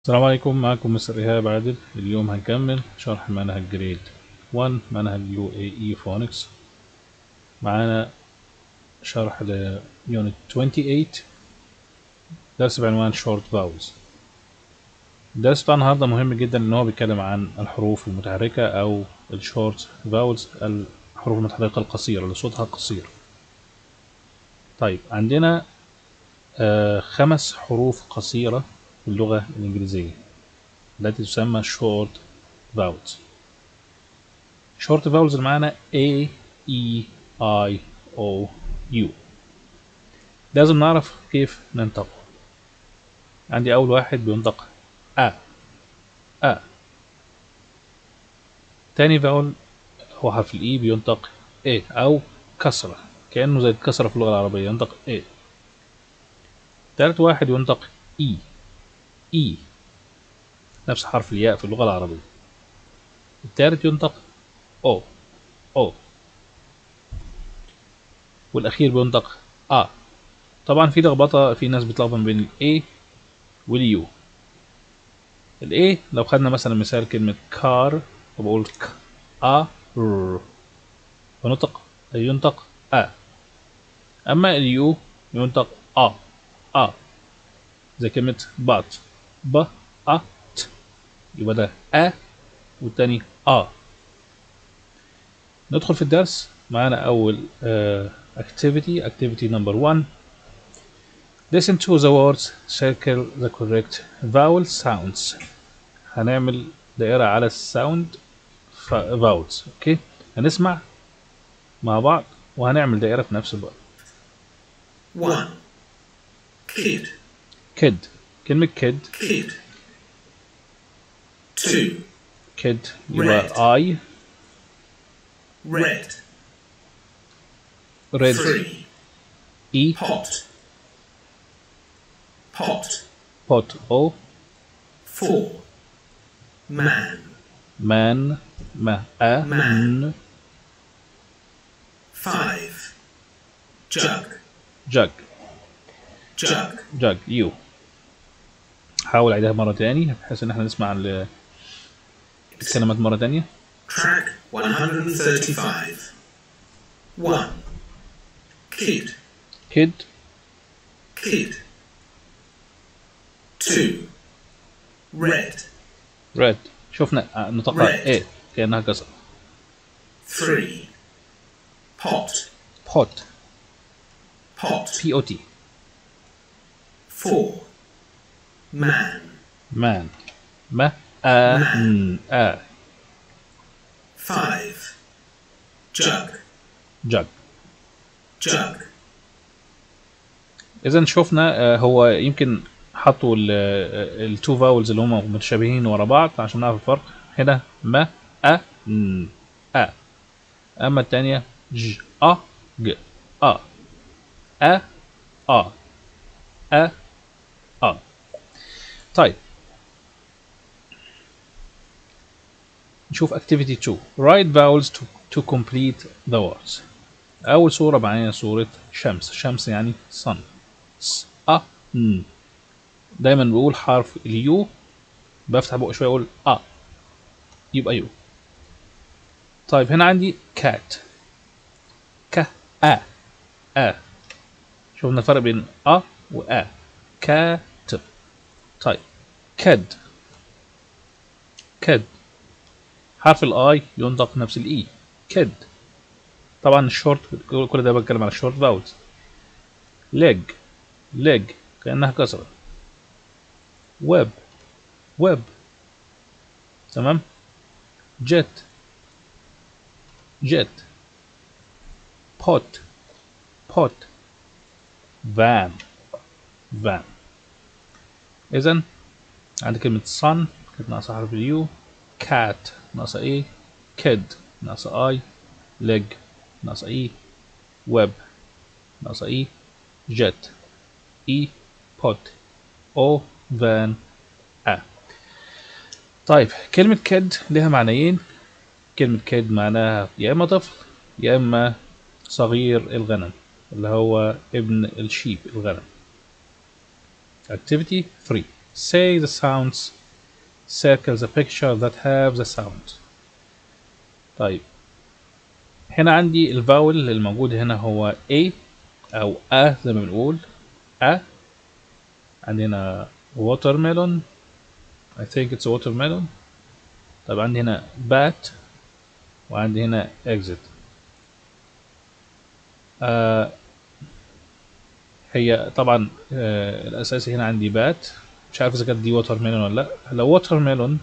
السلام عليكم معكم مستر إيهاب عادل اليوم هنكمل شرح منهج جريد 1 منهج يو اي اي فونكس معانا شرح ليونت 28 درس بعنوان شورت فاولز الدرس بتاع النهارده مهم جدا ان هو بيتكلم عن الحروف المتحركة او الشورت فاولز الحروف المتحركة القصيرة اللي صوتها قصير طيب عندنا آه خمس حروف قصيرة في اللغة الإنجليزية التي تسمى short vowels short vowels اللي معانا A E I O U لازم نعرف كيف ننطق عندي أول واحد بينطق أ أ تاني فاول هو حرف الإي بينطق إيه أو كسرة كأنه زي الكسرة في اللغة العربية ينطق إيه تالت واحد ينطق إي إي نفس حرف الياء في اللغة العربية التالت ينطق أو أو والأخير بينطق أ طبعا في لخبطة في ناس بتلخبط بين ال A وال U ال A لو خدنا مثلا مثال كلمة كار وبقول ك أ ر فنطق ينطق أ أما ال U ينطق أ أ زي كلمة بات ب أ ت يبقى ده أ والتاني أ ندخل في الدرس معانا أول uh, activity activity number one listen to the words circle the correct vowel sounds هنعمل دائرة على الساوند vowels اوكي هنسمع مع بعض وهنعمل دائرة في نفس الوقت One. Kid. kid كلمة kid Kid. Two. kid يبقى I Red. red Three. E Pot. Pot. pot O Four. Man. man ما a Man. n Five. Jug. jug Jug. jug you حاول اعيدها مرة تاني بحيث ان احنا نسمع ال- الكلمات مرة تانية Track 135. One. Kid. kid Kid. Two. Red. red شفنا آه، نطقها Red. ايه كأنها كسر Three. Pot. pot Pot. p o t Four. Man. man ما a n a Five. Jug. jug Jug. اذا شفنا آه، هو يمكن حطوا التو فاولز اللي هم متشابهين ورا بعض عشان نعرف الفرق هنا ما ا ن ا اما الثانيه ج ا ج ا ا ا ا ا طيب نشوف activity 2 write vowels to, to complete the words أول صورة معايا صورة شمس شمس يعني sun س أ ن دايما بقول حرف اليو بفتح بقى شوية أقول أ يبقى يو طيب هنا عندي cat ك أ أ شوفنا الفرق بين أ وأ كات طيب كد كد حرف الاي ينطق نفس الاي كد طبعا الشورت كل ده بتكلم على الشورت فاولز ليج ليج كانها كسره ويب ويب تمام جيت جيت بوت بوت فان فان اذا عندي كلمة sun كانت ناقصة حرف اليو cat ناقصة ايه kid ناقصة اي leg ناقصة اي web ناقصة اي jet اي pot او van a طيب كلمة kid لها معنيين كلمة kid معناها يا اما طفل يا اما صغير الغنم اللي هو ابن الشيب الغنم Activity 3 say the sounds circle the picture that have the sound طيب هنا عندي الفاول الموجود هنا هو A أو أ زي ما بنقول أ عندنا watermelon I think it's watermelon طيب عندي هنا bat وعندي هنا exit آه هي طبعا آه الأساسي هنا عندي بات مش عارف إذا كانت دي ووتر ميلون ولا لأ لو ووتر ميلون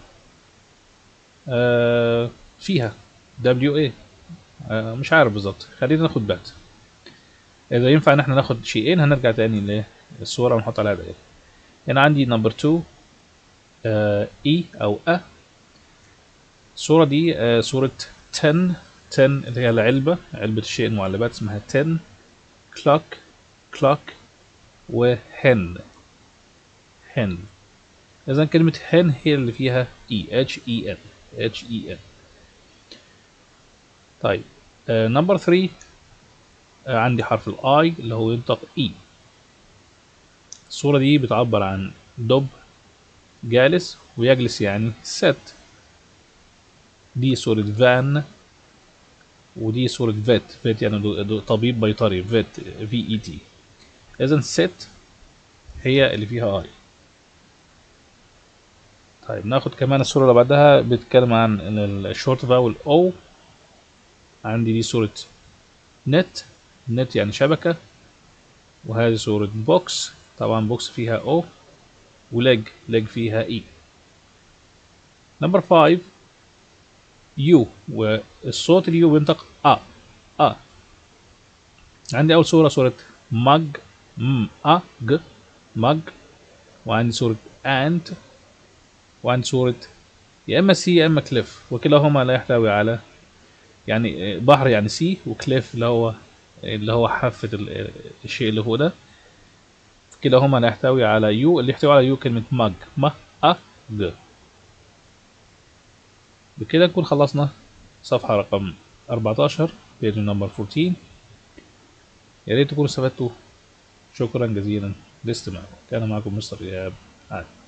آه فيها دبليو اي آه مش عارف بالظبط خلينا ناخد بات إذا ينفع إن احنا ناخد شيئين هنرجع تاني للصورة ونحط عليها دقيقة هنا عندي نمبر 2 آه اي أو أ الصورة دي آه صورة 10 10 اللي هي العلبة علبة الشيء المعلبات اسمها 10 كلوك كلوك وهن هن إذا كلمة هن هي اللي فيها E H E N H E N طيب نمبر 3 عندي حرف الاي اللي هو ينطق E الصورة دي بتعبر عن دب جالس ويجلس يعني ست دي صورة فان ودي صورة فيت فيت يعني طبيب بيطري فيت في اي تي اذا ست هي اللي فيها اي طيب ناخد كمان الصورة اللي بعدها بتتكلم عن الشورت فاول او عندي دي صورة نت نت يعني شبكة وهذه صورة بوكس طبعا بوكس فيها او ولج لج فيها اي نمبر 5 يو والصوت اليو بينطق ا ا عندي اول صورة صورة مج م ا ج مج وعندي صورة انت وعندي صورة يا اما سي يا اما كليف وكلاهما لا يحتوي على يعني بحر يعني سي وكليف اللي هو اللي هو حافة الشيء اللي هو ده كلاهما لا يحتوي على يو اللي يحتوي على يو كلمة مج م ا ج بكده نكون خلصنا صفحة رقم 14 بيج نمبر 14 يا ريت تكونوا استفدتوا شكرا جزيلا لاستماعكم كان معكم مستر إيهاب عادل